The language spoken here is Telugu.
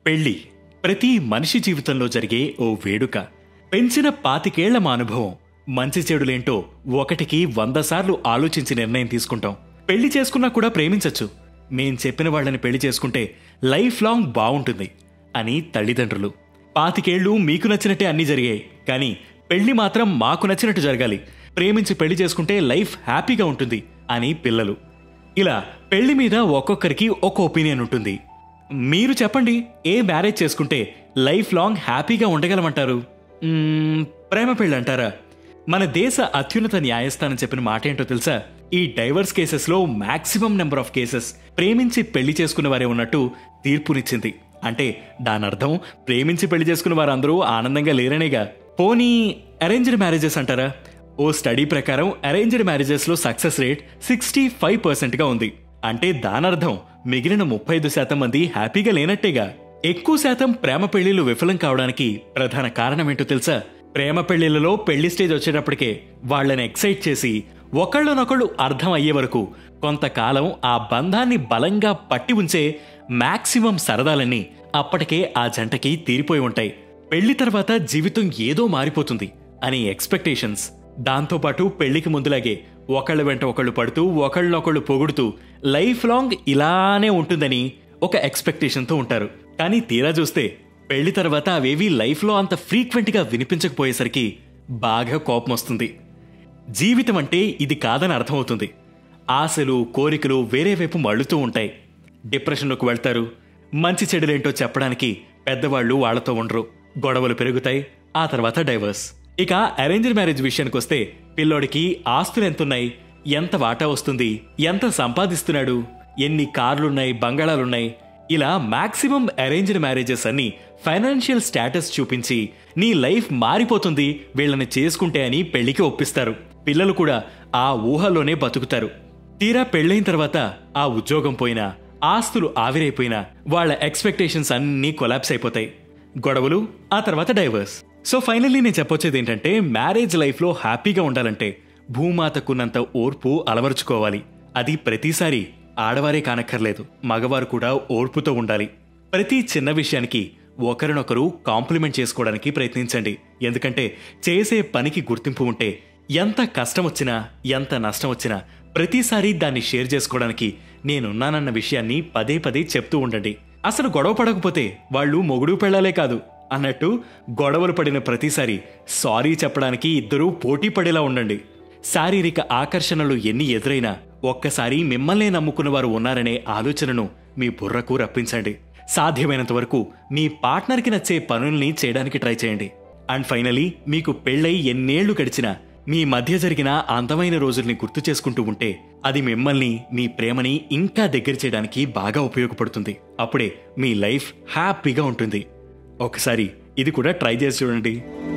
పెళ్లి ప్రతి మనిషి జీవితంలో జరిగే ఓ వేడుక పెంచిన పాతికేళ్ల మా అనుభవం మంచి చెడులేంటో ఒకటికి వంద సార్లు ఆలోచించి నిర్ణయం తీసుకుంటాం పెళ్లి చేసుకున్నా కూడా ప్రేమించొచ్చు మేం చెప్పిన వాళ్ళని పెళ్లి చేసుకుంటే లైఫ్ లాంగ్ బావుంటుంది అని తల్లిదండ్రులు పాతికేళ్లు మీకు నచ్చినట్టే అన్ని జరిగాయి కానీ పెళ్లి మాత్రం మాకు నచ్చినట్టు జరగాలి ప్రేమించి పెళ్లి చేసుకుంటే లైఫ్ హ్యాపీగా ఉంటుంది అని పిల్లలు ఇలా పెళ్లి మీద ఒక్కొక్కరికి ఒక ఒపీనియన్ ఉంటుంది మీరు చెప్పండి ఏ మ్యారేజ్ చేసుకుంటే లైఫ్ లాంగ్ హ్యాపీగా ఉండగలమంటారు మ్మ్, ప్రేమ పెళ్ళి అంటారా మన దేశ అత్యున్నత న్యాయస్థానం చెప్పిన మాట ఏంటో తెలుసా ఈ డైవర్స్ కేసెస్ లో మాక్సిమం నెంబర్ ఆఫ్ కేసెస్ ప్రేమించి పెళ్లి చేసుకున్న వారే ఉన్నట్టు తీర్పునిచ్చింది అంటే దాని అర్థం ప్రేమించి పెళ్లి చేసుకున్న వారందరూ ఆనందంగా లేరనేగా పోనీ అరేంజ్డ్ మ్యారేజెస్ అంటారా ఓ స్టడీ ప్రకారం అరేంజ్డ్ మ్యారేజెస్ లో success rate sixty five percent గా ఉంది అంటే దానర్థం మిగిలిన ముప్పై ఐదు శాతం మంది హ్యాపీగా లేనట్టేగా ఎక్కువ శాతం ప్రేమ పెళ్లిళ్లు విఫలం కావడానికి ప్రధాన కారణం ఏంటో తెలుసా ప్రేమ పెళ్లిళ్లలో పెళ్లి స్టేజ్ వచ్చేటప్పటికే వాళ్ళని ఎక్సైట్ చేసి ఒకళ్ళనొకళ్ళు అర్థం అయ్యే వరకు కొంతకాలం ఆ బంధాన్ని బలంగా పట్టి ఉంచే మాక్సిమం సరదాలన్నీ అప్పటికే ఆ జంటకి తీరిపోయి ఉంటాయి పెళ్లి తర్వాత జీవితం ఏదో మారిపోతుంది అని ఎక్స్పెక్టేషన్స్ దాంతోపాటు పెళ్లికి ముందులాగే ఒకళ్ళ వెంట ఒకళ్ళు పడుతూ ఒకళ్ళనొకళ్ళు పొగుడుతూ లైఫ్ లాంగ్ ఇలానే ఉంటుందని ఒక ఎక్స్పెక్టేషన్తో ఉంటారు కానీ తీరా చూస్తే పెళ్లి తర్వాత అవేవి లైఫ్లో అంత ఫ్రీక్వెంట్గా వినిపించకపోయేసరికి బాగా కోపం వస్తుంది జీవితం అంటే ఇది కాదని అర్థమవుతుంది ఆశలు కోరికలు వేరే వైపు మళ్ళుతూ ఉంటాయి డిప్రెషన్లోకి వెళ్తారు మంచి చెడులేంటో చెప్పడానికి పెద్దవాళ్ళు వాళ్లతో ఉండరు గొడవలు పెరుగుతాయి ఆ తర్వాత డైవర్స్ ఇక అరేంజ్డ్ మ్యారేజ్ విషయానికి వస్తే పిల్లోడికి ఆస్తులు ఎంతున్నాయి ఎంత వాటా వస్తుంది ఎంత సంపాదిస్తున్నాడు ఎన్ని కార్లున్నాయి బంగాళాలున్నాయి ఇలా మాక్సిమం అరేంజ్డ్ మ్యారేజెస్ అన్ని ఫైనాన్షియల్ స్టేటస్ చూపించి నీ లైఫ్ మారిపోతుంది వీళ్ళని చేసుకుంటే అని పెళ్లికి ఒప్పిస్తారు పిల్లలు కూడా ఆ ఊహలోనే బతుకుతారు తీరా పెళ్ళైన తర్వాత ఆ ఉద్యోగం పోయినా ఆస్తులు ఆవిరైపోయినా వాళ్ళ ఎక్స్పెక్టేషన్స్ అన్నీ కొలాప్స్ అయిపోతాయి గొడవలు ఆ తర్వాత డైవర్స్ సో ఫైనల్లీ నేను చెప్పొచ్చేది ఏంటంటే మ్యారేజ్ లైఫ్లో హ్యాపీగా ఉండాలంటే భూమాతకున్నంత ఓర్పు అలవరుచుకోవాలి అది ప్రతిసారి ఆడవారే కానక్కర్లేదు మగవారు కూడా ఓర్పుతో ఉండాలి ప్రతి చిన్న విషయానికి ఒకరినొకరు కాంప్లిమెంట్ చేసుకోవడానికి ప్రయత్నించండి ఎందుకంటే చేసే పనికి గుర్తింపు ఉంటే ఎంత కష్టం వచ్చినా ఎంత నష్టం వచ్చినా ప్రతిసారి దాన్ని షేర్ చేసుకోవడానికి నేనున్నానన్న విషయాన్ని పదే పదే చెప్తూ ఉండండి అసలు గొడవ పడకపోతే వాళ్ళు మొగుడు పెళ్ళాలే కాదు అన్నట్టు గొడవలు పడిన ప్రతిసారి సారీ చెప్పడానికి ఇద్దరూ పోటీ పడేలా ఉండండి శారీరక ఆకర్షణలు ఎన్ని ఎదురైనా ఒక్కసారి మిమ్మల్నే నమ్ముకున్న వారు ఉన్నారనే ఆలోచనను మీ బుర్రకు రప్పించండి సాధ్యమైనంత వరకు మీ పార్ట్నర్కి నచ్చే పనుల్ని చేయడానికి ట్రై చేయండి అండ్ ఫైనలీ మీకు పెళ్ళై ఎన్నేళ్లు గడిచినా మీ మధ్య జరిగిన అందమైన రోజుల్ని గుర్తు చేసుకుంటూ ఉంటే అది మిమ్మల్ని మీ ప్రేమని ఇంకా దగ్గర చేయడానికి బాగా ఉపయోగపడుతుంది అప్పుడే మీ లైఫ్ హ్యాపీగా ఉంటుంది ఒకసారి ఇది కూడా ట్రై చేసి చూడండి